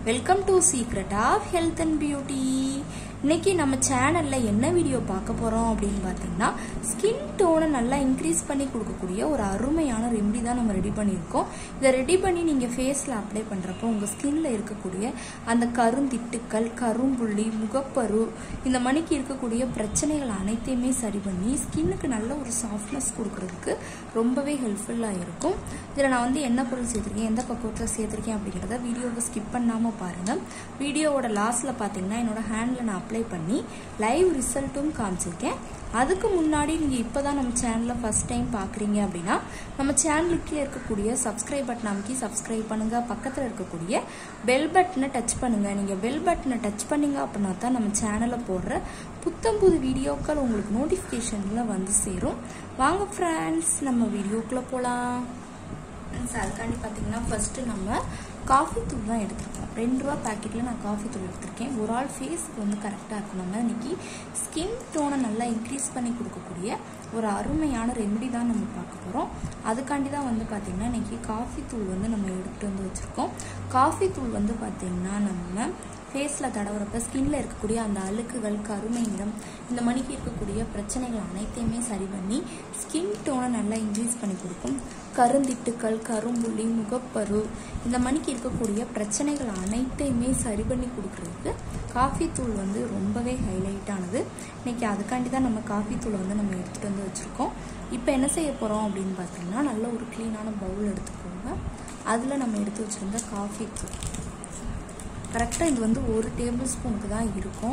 welcome to secret of health and beauty இன்னைக்கு நம்ம சேனல்ல என்ன வீடியோ பார்க்க போறோம் அப்படின்னு பார்த்தீங்கன்னா ஸ்கின் டோனை நல்லா இன்க்ரீஸ் பண்ணி கொடுக்கக்கூடிய ஒரு அருமையான ரெமெடி தான் நம்ம ரெடி பண்ணியிருக்கோம் இதை ரெடி பண்ணி நீங்க ஃபேஸ்ல அப்ளை பண்றப்போ உங்க ஸ்கின்ல இருக்கக்கூடிய அந்த கருந்திட்டுக்கள் கரும்புள்ளி முகப்பரு இந்த மணிக்கு இருக்கக்கூடிய பிரச்சனைகள் அனைத்தையுமே சரி பண்ணி ஸ்கின்னுக்கு நல்ல ஒரு சாஃப்ட்னஸ் கொடுக்கறதுக்கு ரொம்பவே ஹெல்ப்ஃபுல்லாக இருக்கும் இதில் நான் வந்து என்ன பொருள் சேர்த்துருக்கேன் எந்த பக்குவத்தில் சேர்த்துருக்கேன் அப்படிங்கிறத வீடியோவை ஸ்கிப் பண்ணாமல் பாருங்கள் வீடியோவோட லாஸ்ட்டில் பார்த்தீங்கன்னா என்னோட ஹேண்டில் நான் அப்ளை பண்ணி லைவ் ரிசல்ட்டும் காமிச்சிருக்கேன் அதுக்கு முன்னாடி நீங்கள் இப்போ தான் நம்ம சேனலில் ஃபஸ்ட் டைம் பார்க்குறீங்க அப்படின்னா நம்ம சேனலுக்கு இருக்கக்கூடிய சப்ஸ்கிரைப் பட்டன் அமைக்கி சப்ஸ்கிரைப் பண்ணுங்கள் பக்கத்தில் இருக்கக்கூடிய பெல் பட்டனை டச் பண்ணுங்கள் நீங்கள் பெல் பட்டனை டச் பண்ணீங்க அப்படின்னா தான் நம்ம சேனலில் போடுற புத்தம் புது வீடியோக்கள் உங்களுக்கு நோட்டிஃபிகேஷனில் வந்து சேரும் வாங்க ஃப்ரெண்ட்ஸ் நம்ம வீடியோக்குள்ளே போகலாம் ஃப்ரெண்ட்ஸ் அதுக்காண்டி பார்த்தீங்கன்னா ஃபஸ்ட்டு நம்ம காஃபி தூள் தான் எடுத்திருக்கோம் ரெண்டு ரூபா பேக்கெட்டில் நான் காஃபி தூள் எடுத்திருக்கேன் ஒரு ஆள் ஃபேஸுக்கு வந்து கரெக்டாக இருக்கும் நம்ம இன்னைக்கு ஸ்கின் டோனை நல்லா இன்க்ரீஸ் பண்ணி கொடுக்கக்கூடிய ஒரு அருமையான ரெமெடி தான் நம்ம பார்க்க போகிறோம் அதுக்காண்டி தான் வந்து பார்த்திங்கன்னா இன்றைக்கி காஃபி தூள் வந்து நம்ம எடுத்துகிட்டு வந்து வச்சுருக்கோம் காஃபி தூள் வந்து பார்த்திங்கன்னா நம்ம ஃபேஸில் தடவுறப்ப ஸ்கின்ல இருக்கக்கூடிய அந்த அழுக்குகள் கருமை நிறம் இந்த மணிக்கு இருக்கக்கூடிய பிரச்சனைகள் அனைத்தையுமே சரி பண்ணி ஸ்கின் டோனை நல்லா இன்க்ரீஸ் பண்ணி கொடுக்கும் கருந்திட்டுக்கள் கரும்புள்ளி முகப்பரு இந்த மணிக்கு இருக்கக்கூடிய பிரச்சனைகள் அனைத்தையுமே சரி பண்ணி கொடுக்கறதுக்கு காஃபி தூள் வந்து ரொம்பவே ஹைலைட் ஆனது இன்னைக்கு அதுக்காண்டி தான் நம்ம காஃபி தூளை வந்து நம்ம எடுத்துகிட்டு வந்து வச்சுருக்கோம் இப்போ என்ன செய்ய போகிறோம் அப்படின்னு பார்த்தீங்கன்னா நல்ல ஒரு க்ளீனான பவுல் எடுத்துக்கோங்க அதில் நம்ம எடுத்து வச்சுருந்த காஃபி தூள் கரெக்டாக இது வந்து ஒரு டேபிள் ஸ்பூனுக்கு தான் இருக்கும்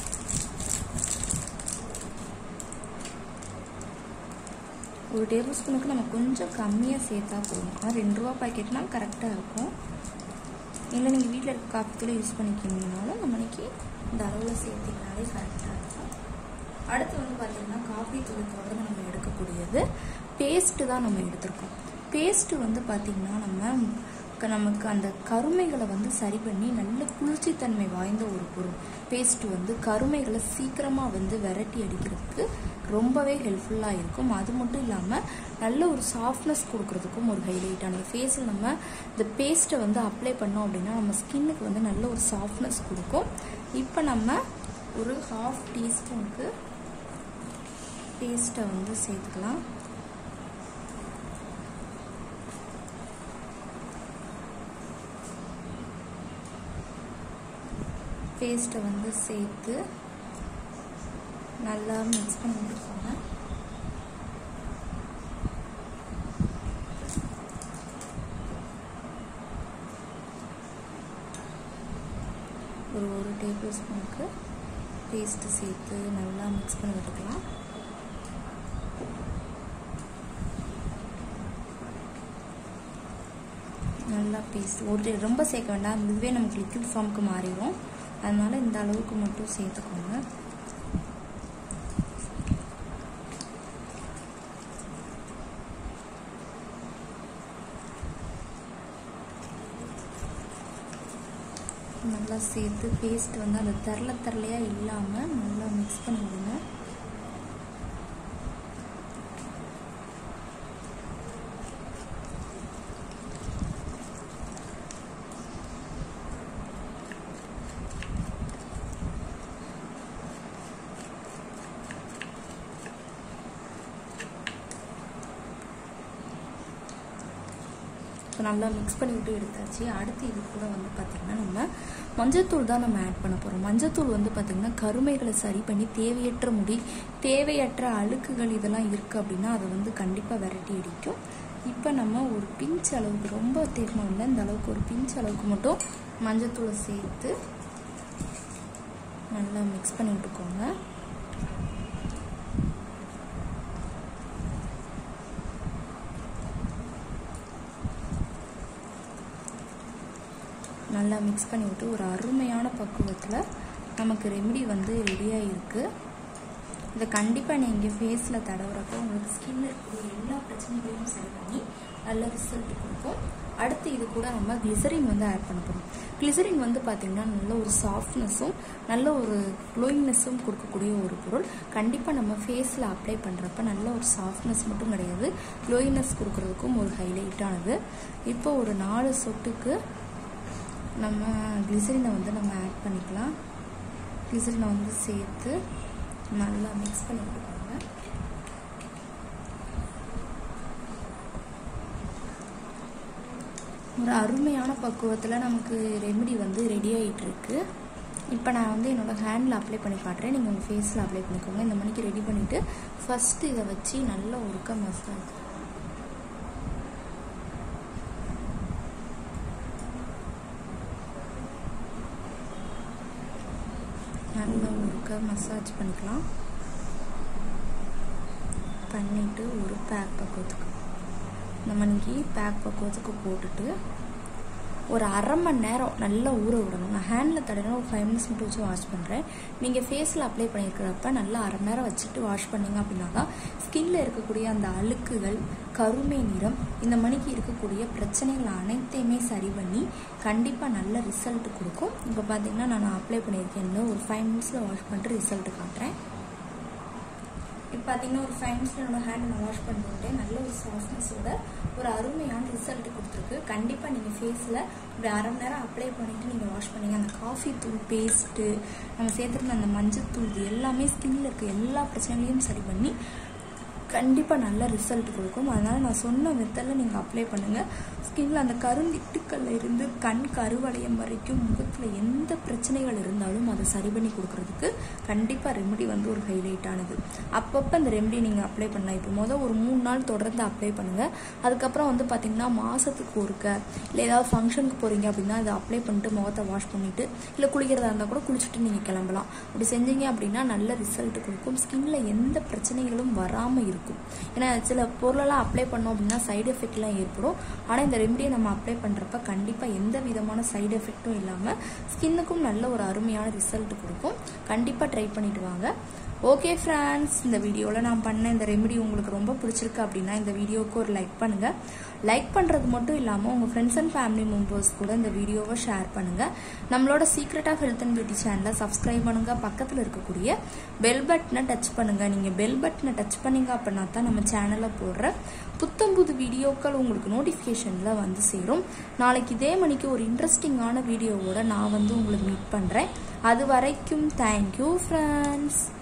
ஒரு டேபிள் ஸ்பூனுக்கு நம்ம கொஞ்சம் கம்மியாக சேர்த்தா போதும் ஆனால் ரெண்டு ரூபா பாக்கெட்னா கரெக்டாக இருக்கும் இல்லை நீங்கள் வீட்டில் இருக்க காஃபி தூளை யூஸ் பண்ணிக்கிங்கனாலும் நம்ம இன்னைக்கு இந்த அளவில் சேர்த்திங்கனாலே கரெக்டாக இருக்கும் அடுத்து வந்து பார்த்திங்கன்னா காஃபி தூள் தொடர்ந்து நம்ம எடுக்கக்கூடியது பேஸ்ட்டு தான் நம்ம எடுத்திருக்கோம் பேஸ்ட்டு வந்து பார்த்திங்கன்னா நம்ம நமக்கு அந்த கருமைகளை வந்து சரி பண்ணி நல்ல குளிர்ச்சித்தன்மை வாய்ந்த ஒரு பொருள் பேஸ்ட் வந்து கருமைகளை சீக்கிரமாக வந்து விரட்டி அடிக்கிறதுக்கு ரொம்பவே ஹெல்ப்ஃபுல்லாக இருக்கும் அது மட்டும் இல்லாமல் நல்ல ஒரு சாஃப்ட்னஸ் கொடுக்கறதுக்கும் ஒரு ஹைலைட்டான ஃபேஸில் நம்ம இந்த பேஸ்ட்டை வந்து அப்ளை பண்ணோம் அப்படின்னா நம்ம ஸ்கின்னுக்கு வந்து நல்ல ஒரு சாஃப்ட்னஸ் கொடுக்கும் இப்போ நம்ம ஒரு ஹாஃப் டீஸ்பூனுக்கு பேஸ்ட்டை வந்து சேர்த்துக்கலாம் பேஸ்ட்டை வந்து சேர்த்து நல்லா மிக்ஸ் பண்ணி விட்டுக்கோங்க ஒரு ஒரு டேபிள் ஸ்பூனுக்கு பேஸ்ட்டு சேர்த்து நல்லா மிக்ஸ் பண்ணி விட்டுக்கலாம் நல்லா பேஸ்ட் ஒரு ரொம்ப சேர்க்க வேண்டாம் இதுவே நமக்கு லிக்விட் ஃபார்முக்கு மாறிடும் அதனால இந்த அளவுக்கு மட்டும் சேர்த்துக்கோங்க நல்லா சேர்த்து பேஸ்ட் வந்து அந்த தரல தரலையாக இல்லாமல் நல்லா மிக்ஸ் பண்ணி விடுங்க ஸோ நல்லா மிக்ஸ் பண்ணி விட்டு எடுத்தாச்சு அடுத்து இது கூட வந்து பார்த்திங்கன்னா நம்ம மஞ்சத்தூள் தான் நம்ம ஆட் பண்ண போகிறோம் மஞ்சத்தூள் வந்து பார்த்திங்கன்னா கருமைகளை சரி பண்ணி தேவையற்ற முடி தேவையற்ற அழுக்குகள் இதெல்லாம் இருக்குது அப்படின்னா அதை வந்து கண்டிப்பாக விரட்டி அடிக்கும் இப்போ நம்ம ஒரு பிஞ்ச் அளவுக்கு ரொம்ப தேர்மம் இல்லை இந்த அளவுக்கு ஒரு பிஞ்ச் அளவுக்கு மட்டும் மஞ்சத்தூளை சேர்த்து நல்லா மிக்ஸ் பண்ணி விட்டுக்கோங்க நல்லா மிக்ஸ் பண்ணி விட்டு ஒரு அருமையான பக்குவத்தில் நமக்கு ரெமெடி வந்து ரெடியாக இருக்குது இதை கண்டிப்பாக நீங்கள் ஃபேஸில் தடவுறப்போ உங்களுக்கு ஸ்கின்ல இருக்கக்கூடிய எல்லா பிரச்சனைகளையும் சரி பண்ணி நல்ல ரிசல்ட் கொடுக்கும் அடுத்து இது கூட நம்ம கிளிசரின் வந்து ஆட் பண்ண போகிறோம் கிளிசரின் வந்து பார்த்திங்கன்னா நல்ல ஒரு சாஃப்ட்னஸும் நல்ல ஒரு க்ளோயிங்னஸும் கொடுக்கக்கூடிய ஒரு பொருள் கண்டிப்பாக நம்ம ஃபேஸில் அப்ளை பண்ணுறப்ப நல்ல ஒரு சாஃப்ட்னஸ் மட்டும் கிடையாது க்ளோயிங்னஸ் கொடுக்கறதுக்கும் ஒரு ஹைலைட்டானது இப்போ ஒரு நாலு சொட்டுக்கு நம்ம கிளிசரினை வந்து நம்ம ஆட் பண்ணிக்கலாம் கிளிசரினை வந்து சேர்த்து நல்லா மிக்ஸ் பண்ணி கொடுக்கோங்க ஒரு அருமையான பக்குவத்தில் நமக்கு ரெமெடி வந்து ரெடி ஆகிட்டு இருக்கு இப்போ நான் வந்து என்னோடய ஹேண்டில் அப்ளை பண்ணி காட்டுறேன் நீங்கள் உங்கள் ஃபேஸில் அப்ளை பண்ணிக்கோங்க இந்த மணிக்கு ரெடி பண்ணிவிட்டு ஃபஸ்ட்டு இதை வச்சு நல்ல ஒருக்க மசாஜ் நல்ல ஒருக்க மசாஜ் பண்ணிக்கலாம் பண்ணிவிட்டு ஒரு பேக் பக்குவத்துக்கு நம்ம இன்னைக்கு பேக் பக்குவத்துக்கு போட்டுட்டு ஒரு அரை மணி நேரம் நல்லா ஊற விடணும் நான் ஹேண்டில் தடவை ஒரு ஃபைவ் மினிட்ஸ் மட்டும் வச்சு வாஷ் பண்ணுறேன் நீங்கள் ஃபேஸில் அப்ளை பண்ணியிருக்கிறப்ப நல்லா அரை மணி நேரம் வச்சுட்டு வாஷ் பண்ணிங்க அப்படின்னா தான் ஸ்கின்ல இருக்கக்கூடிய அந்த அழுக்குகள் கருமை நிறம் இந்த மணிக்கு இருக்கக்கூடிய பிரச்சனைகள் அனைத்தையுமே சரி பண்ணி கண்டிப்பாக நல்ல ரிசல்ட் கொடுக்கும் இப்போ பார்த்தீங்கன்னா நான் அப்ளை பண்ணியிருக்கேன் ஒரு ஃபைவ் மினிட்ஸில் வாஷ் பண்ணிட்டு ரிசல்ட் காட்டுறேன் இப்போ பார்த்தீங்கன்னா ஒரு ஃபைவ் மினிட்ஸ் என்னோட ஹேண்ட் நான் வாஷ் பண்ணிட்டு நல்ல ஒரு சாஃப்ட்னஸோட ஒரு அருமையான ரிசல்ட் கொடுத்துருக்கு கண்டிப்பாக நீங்கள் ஃபேஸில் இப்படி அரை மணி நேரம் அப்ளை பண்ணிவிட்டு நீங்கள் வாஷ் பண்ணீங்க அந்த காஃபி தூள் பேஸ்ட்டு நம்ம சேர்த்துருந்த அந்த மஞ்சள் தூள் இது எல்லாமே ஸ்கின்ல இருக்க எல்லா பிரச்சனைகளையும் சரி பண்ணி கண்டிப்பாக நல்ல ரிசல்ட் கொடுக்கும் அதனால் நான் சொன்ன மெத்தடில் நீங்கள் அப்ளை பண்ணுங்கள் ஸ்கின்ல அந்த கருந்திட்டுக்கல்ல இருந்து கண் கருவளையம் வரைக்கும் முகத்தில் எந்த பிரச்சனைகள் இருந்தாலும் அதை சரி பண்ணி கொடுக்கறதுக்கு கண்டிப்பாக ரெமெடி வந்து ஒரு ஹைலைட் ஆனது அப்பப்போ அந்த ரெமெடி நீங்கள் அப்ளை பண்ணலாம் இப்போ மொதல் ஒரு மூணு நாள் தொடர்ந்து அப்ளை பண்ணுங்கள் அதுக்கப்புறம் வந்து பார்த்தீங்கன்னா மாதத்துக்கு ஒருக்க இல்லை ஏதாவது ஃபங்க்ஷனுக்கு போகிறீங்க அப்படின்னா அதை அப்ளை பண்ணிட்டு முகத்தை வாஷ் பண்ணிவிட்டு இல்லை குளிக்கிறதா இருந்தால் கூட குளிச்சுட்டு நீங்கள் கிளம்பலாம் அப்படி செஞ்சீங்க அப்படின்னா நல்ல ரிசல்ட் கொடுக்கும் ஸ்கின்ல எந்த பிரச்சனைகளும் வராமல் இருக்கும் ஏன்னா சில பொருளெல்லாம் அப்ளை பண்ணோம் அப்படின்னா சைடு எஃபெக்ட்லாம் ஏற்படும் ஆனால் இந்த ரெமடியை நம்ம அப்ளை பண்ணுறப்ப கண்டிப்பாக எந்த விதமான சைடு எஃபெக்ட்டும் இல்லாமல் ஸ்கின்னுக்கும் நல்ல ஒரு அருமையான ரிசல்ட் கொடுக்கும் கண்டிப்பாக ட்ரை பண்ணிட்டு வாங்க ஓகே ஃப்ரெண்ட்ஸ் இந்த வீடியோவில் நான் பண்ண இந்த ரெமெடி உங்களுக்கு ரொம்ப பிடிச்சிருக்கு அப்படின்னா இந்த வீடியோவுக்கு ஒரு லைக் பண்ணுங்கள் லைக் பண்ணுறது மட்டும் இல்லாமல் உங்கள் ஃப்ரெண்ட்ஸ் அண்ட் ஃபேமிலி மெம்பர்ஸ் கூட இந்த வீடியோவை ஷேர் பண்ணுங்கள் நம்மளோட secret of health and beauty சேனலை சப்ஸ்கிரைப் பண்ணுங்கள் பக்கத்தில் இருக்கக்கூடிய பெல் பட்டனை டச் பண்ணுங்கள் நீங்கள் பெல் பட்டனை டச் பண்ணீங்க அப்படின்னா தான் நம்ம சேனலில் போடுற புத்தம் புது வீடியோக்கள் உங்களுக்கு நோட்டிஃபிகேஷனில் வந்து சேரும் நாளைக்கு இதே மணிக்கு ஒரு இன்ட்ரெஸ்டிங்கான வீடியோவோட நான் வந்து உங்களுக்கு மீட் பண்ணுறேன் அது வரைக்கும் தேங்க்யூ ஃப்ரெண்ட்ஸ்